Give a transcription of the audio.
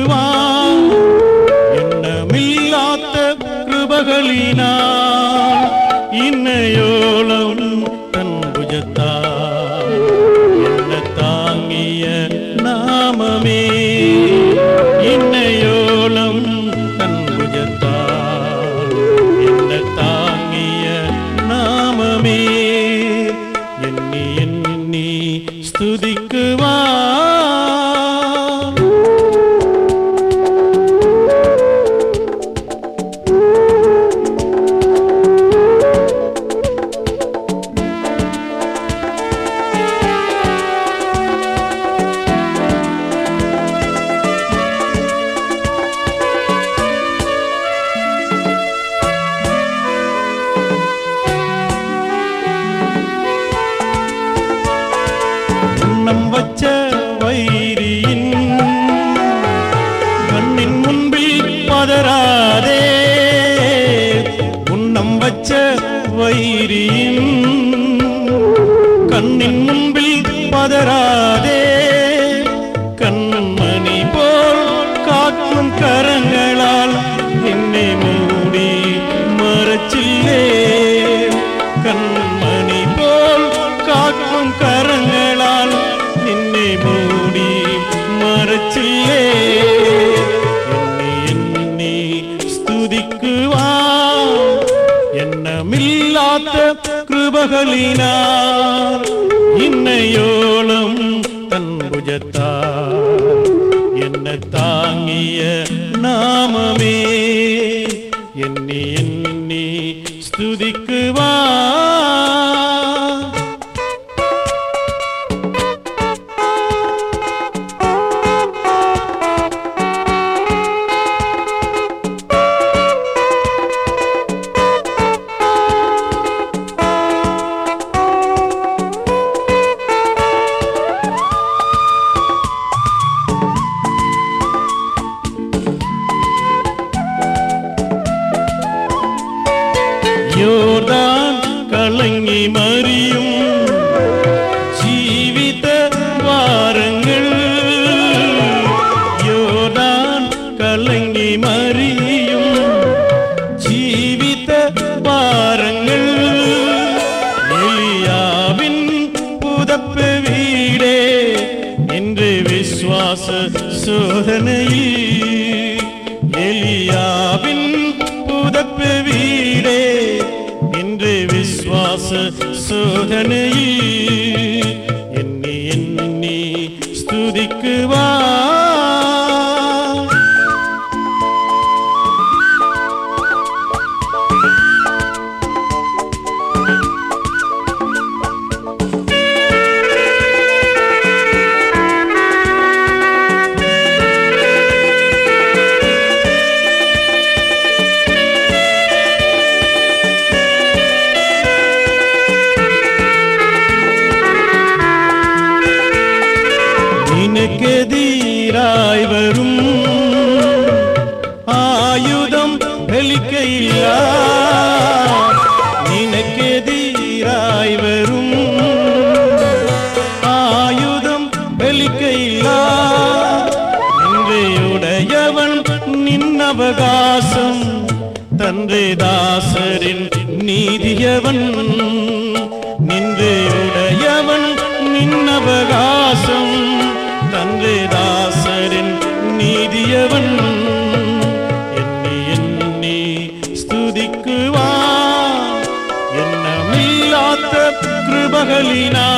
ஸ்துதிக்குவான் எண்ணமில்லாத கிருபகளினால் இன்னையோலம் தன் புஜத்தால் என்ன தாங்கிய நாமமே இன்னையோலம் தன் புஜத்தால் என்ன தாங்கிய நாமமே எண்ணி எண்ணி ஸ்துதிக்குவான் உன்னம் வச்ச வைரியின் கண்ணின் முன்பில் பதறாதே உன்னம் வச்ச வைரியின் கண்ணின் முன்பில் பதறாதே கண்மணி போல் காக்கும் கரங்களால் என்னை மூடி மறச்சில்லே கண்மணி போல் காக்கும் கரங்களால் என்னை மூடி மறச்சில்லே என்னை எண்ணி ஸ்துதிக்குவா எண்ணமில்லாத கிருபகளினார் இன்னையோളം தன் புஜத்தார் என்ன தாங்கிய நாமமே எண்ணி எண்ணி ஸ்துதிக்குவா யோர்தான் கலங்கி மறியும் ஜீவித வாரங்கள் யோர்தான் கலங்கி மறியும் ஜீவித வாரங்கள் எலியாவின் புதப்பு வீடே என்று விசுவாச சோதனையில் எலியாவின் புதப்பு வீடே என்று விசுவாச சோதனையில் எண்ணி எண்ணி ஸ்துதிக்குவா நினக்கெதீராய் வரும் ஆயுதம் வெளிக்கையில்லா நினக்கெதீராய் வரும் ஆயுதம் வெளிக்கையில்லா நின்றையுடையவன் நின்னவகாசம் தந்தை தாசரின் நீதியவன் நின்றையுடையவன் நின்னவகாசம் தந்தை தாசரின் நீதியவன் எண்ணி எண்ணி ஸ்துதிக்குவா எண்ணமில்லாத கிருபகளினா